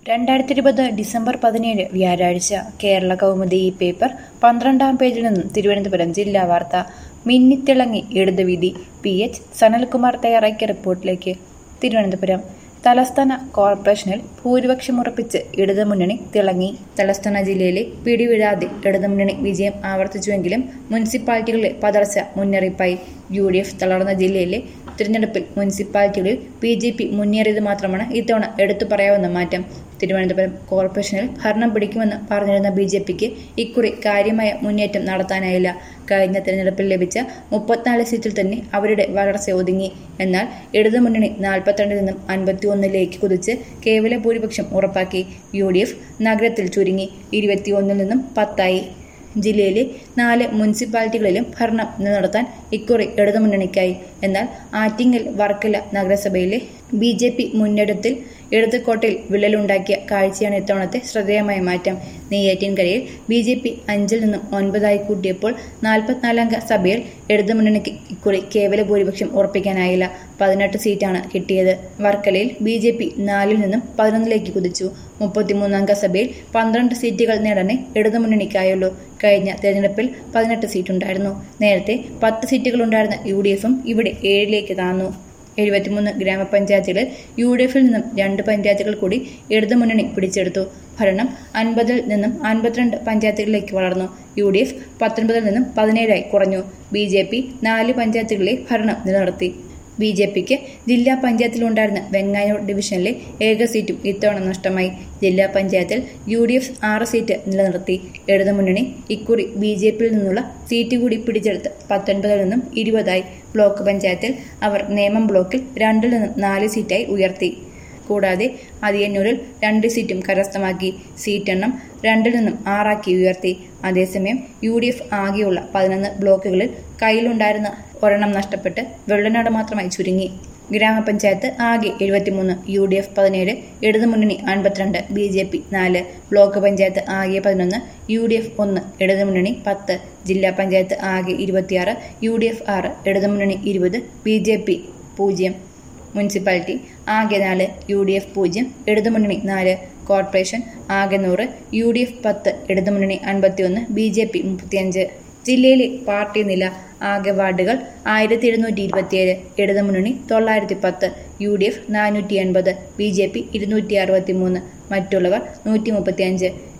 രണ്ടായിരത്തി ഇരുപത് ഡിസംബർ പതിനേഴ് വ്യാഴാഴ്ച കേരള കൗമുദി ഈ പേപ്പർ പന്ത്രണ്ടാം പേജിൽ നിന്നും തിരുവനന്തപുരം ജില്ലാ വാർത്ത മിന്നിത്തിളങ്ങി ഇടതുവിധി പി എച്ച് സനൽകുമാർ തയ്യാറാക്കിയ റിപ്പോർട്ടിലേക്ക് തിരുവനന്തപുരം തലസ്ഥാന കോർപ്പറേഷനിൽ ഭൂരിപക്ഷം ഉറപ്പിച്ച് ഇടതുമുന്നണി തിളങ്ങി തലസ്ഥാന ജില്ലയിലെ പിടിവിടാതെ ഇടതുമുന്നണി വിജയം ആവർത്തിച്ചുവെങ്കിലും മുനിസിപ്പാലിറ്റികളിലെ പതർച്ച മുന്നറിയിപ്പായി യു ഡി എഫ് തളർന്ന ജില്ലയിലെ തിരഞ്ഞെടുപ്പിൽ മുനിസിപ്പാലിറ്റികളിൽ ബി ജെ പി മുന്നേറിയത് മാത്രമാണ് ഇത്തവണ എടുത്തു പറയാവുന്ന മാറ്റം തിരുവനന്തപുരം കോർപ്പറേഷനിൽ ഭരണം പിടിക്കുമെന്ന് പറഞ്ഞിരുന്ന ബി ജെ പിക്ക് ഇക്കുറി കാര്യമായ മുന്നേറ്റം നടത്താനായില്ല കഴിഞ്ഞ തിരഞ്ഞെടുപ്പിൽ ലഭിച്ച മുപ്പത്തിനാല് സീറ്റിൽ തന്നെ അവരുടെ വളർച്ച ഒതുങ്ങി എന്നാൽ ഇടതുമുന്നണി നാൽപ്പത്തിരണ്ടിൽ നിന്നും അൻപത്തിയൊന്നിലേക്ക് കുതിച്ച് കേവല ഭൂരിപക്ഷം ഉറപ്പാക്കി യു ഡി എഫ് നഗരത്തിൽ ചുരുങ്ങി ഇരുപത്തിയൊന്നിൽ നിന്നും പത്തായി ജില്ലയിലെ നാല് മുനിസിപ്പാലിറ്റികളിലും ഭരണം നിലനിർത്താൻ ഇക്കുറി ഇടതുമുന്നണിക്കായി എന്നാൽ ആറ്റിങ്ങൽ വർക്കല നഗരസഭയിലെ ബി ജെ പി മുന്നേറ്റത്തിൽ ഇടതുകോട്ടയിൽ വിള്ളലുണ്ടാക്കിയ കാഴ്ചയാണ് ഇത്തവണത്തെ ശ്രദ്ധേയമായ മാറ്റം നെയ്യാറ്റിൻകരയിൽ ബി ജെ പി അഞ്ചിൽ നിന്നും ഒൻപതായി കൂട്ടിയപ്പോൾ നാൽപ്പത്തിനാലംഗ സഭയിൽ ഇടതുമുന്നണിക്ക് ഇക്കുറി കേവല ഭൂരിപക്ഷം ഉറപ്പിക്കാനായില്ല പതിനെട്ട് സീറ്റാണ് കിട്ടിയത് വർക്കലയിൽ ബി ജെ പി നാലിൽ നിന്നും പതിനൊന്നിലേക്ക് കുതിച്ചു മുപ്പത്തിമൂന്നംഗ സഭയിൽ പന്ത്രണ്ട് സീറ്റുകൾ നേടാനേ ഇടതുമുന്നണിക്കായുള്ളൂ കഴിഞ്ഞ തെരഞ്ഞെടുപ്പിൽ പതിനെട്ട് സീറ്റുണ്ടായിരുന്നു നേരത്തെ പത്ത് സീറ്റുകളുണ്ടായിരുന്ന യു ഡി എഫും ഇവിടെ ഏഴിലേക്ക് താന്നു എഴുപത്തിമൂന്ന് ഗ്രാമപഞ്ചായത്തുകളിൽ യു ഡി എഫിൽ നിന്നും രണ്ട് പഞ്ചായത്തുകൾ കൂടി ഇടതുമുന്നണി പിടിച്ചെടുത്തു ഭരണം അൻപതിൽ നിന്നും അൻപത്തിരണ്ട് പഞ്ചായത്തുകളിലേക്ക് വളർന്നു യു ഡി എഫ് പത്തൊൻപതിൽ നിന്നും പതിനേഴായി കുറഞ്ഞു ബി ജെ പി നാല് പഞ്ചായത്തുകളിലെ ഭരണം നിലനിർത്തി ബി ജെ പിക്ക് ജില്ലാ പഞ്ചായത്തിലുണ്ടായിരുന്ന വെങ്ങാനൂർ ഡിവിഷനിലെ ഏക സീറ്റും ഇത്തവണ നഷ്ടമായി ജില്ലാ പഞ്ചായത്തിൽ യു ഡി എഫ് ആറ് സീറ്റ് നിലനിർത്തി ഇടതുമുന്നണി ഇക്കുറി ബി ജെ പിയിൽ നിന്നുള്ള സീറ്റ് കൂടി പിടിച്ചെടുത്ത് പത്തൊൻപതിൽ നിന്നും ഇരുപതായി ബ്ലോക്ക് പഞ്ചായത്തിൽ അവർ നേമം ബ്ലോക്കിൽ രണ്ടിൽ നിന്നും നാല് സീറ്റായി ഉയർത്തി കൂടാതെ അതിയന്നൂരിൽ രണ്ട് സീറ്റും കരസ്ഥമാക്കി സീറ്റെണ്ണം രണ്ടിൽ നിന്നും ആറാക്കി ഉയർത്തി അതേസമയം യു ഡി എഫ് ആകെയുള്ള പതിനൊന്ന് ബ്ലോക്കുകളിൽ കയ്യിലുണ്ടായിരുന്ന ഒരെണ്ണം നഷ്ടപ്പെട്ട് വെള്ളനാട് മാത്രമായി ചുരുങ്ങി ഗ്രാമപഞ്ചായത്ത് ആകെ എഴുപത്തിമൂന്ന് യു ഡി എഫ് പതിനേഴ് ഇടതുമുന്നണി അൻപത്തിരണ്ട് ബി ജെ പി നാല് ബ്ലോക്ക് പഞ്ചായത്ത് ആകെ പതിനൊന്ന് യു ഡി എഫ് ഒന്ന് ഇടതുമുന്നണി പത്ത് ജില്ലാ പഞ്ചായത്ത് ആകെ ഇരുപത്തിയാറ് യു ഡി എഫ് ആറ് ഇടതുമുന്നണി ഇരുപത് ബി ജെ പി പൂജ്യം മുനിസിപ്പാലിറ്റി ആകെ നാല് യു ഡി എഫ് പൂജ്യം ഇടതുമുന്നണി നാല് കോർപ്പറേഷൻ ആകെ നൂറ് യു ഡി എഫ് പത്ത് ഇടതുമുന്നണി അൻപത്തിയൊന്ന് ബി ജെ പി മുപ്പത്തിയഞ്ച് ജില്ലയിലെ പാർട്ടി നില ആകെ വാർഡുകൾ ആയിരത്തി എഴുന്നൂറ്റി ഇരുപത്തിയേഴ് ഇടതുമുന്നണി തൊള്ളായിരത്തി പത്ത് യു ഡി എഫ് നാനൂറ്റി എൺപത് ബി ജെ പി ഇരുന്നൂറ്റി അറുപത്തി മൂന്ന് മറ്റുള്ളവർ നൂറ്റി മുപ്പത്തിയഞ്ച്